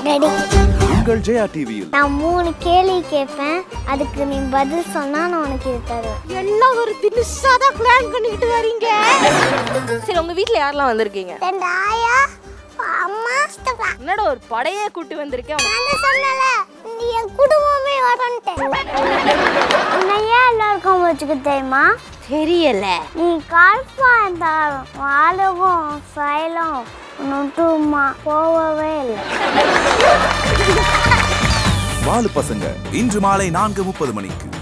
ready உங்கள் ஜெயா டிவியில் நான் மூணு கேள்வி கேட்பேன் அதுக்கு நீ பதில் சொன்னா நான் உனக்கு இது தருவேன் எல்லாம் ஒரு தினுசா தான் பிளான் பண்ணிக்கிட்டு வரீங்க சரி உங்க வீட்ல யாரெல்லாம் வந்திருக்கீங்க ரெண்டு ஆயா அம்மா சித்தப்பா என்னடா ஒரு படையே கூட்டி வந்திருக்கேன் நான் தான் சொன்னல நீ என் குடும்பமே வரன்ட்டேன் உன்னை ஏன் எல்லாருக்கும் வச்சுக்க தெரியுமா தெரியல நீ கால்பா இருந்தாலும் வாழவும் சைலம் நொட்டுமா போகவே இல்லை வாலு பசங்க இன்று மாலை நான்கு முப்பது மணிக்கு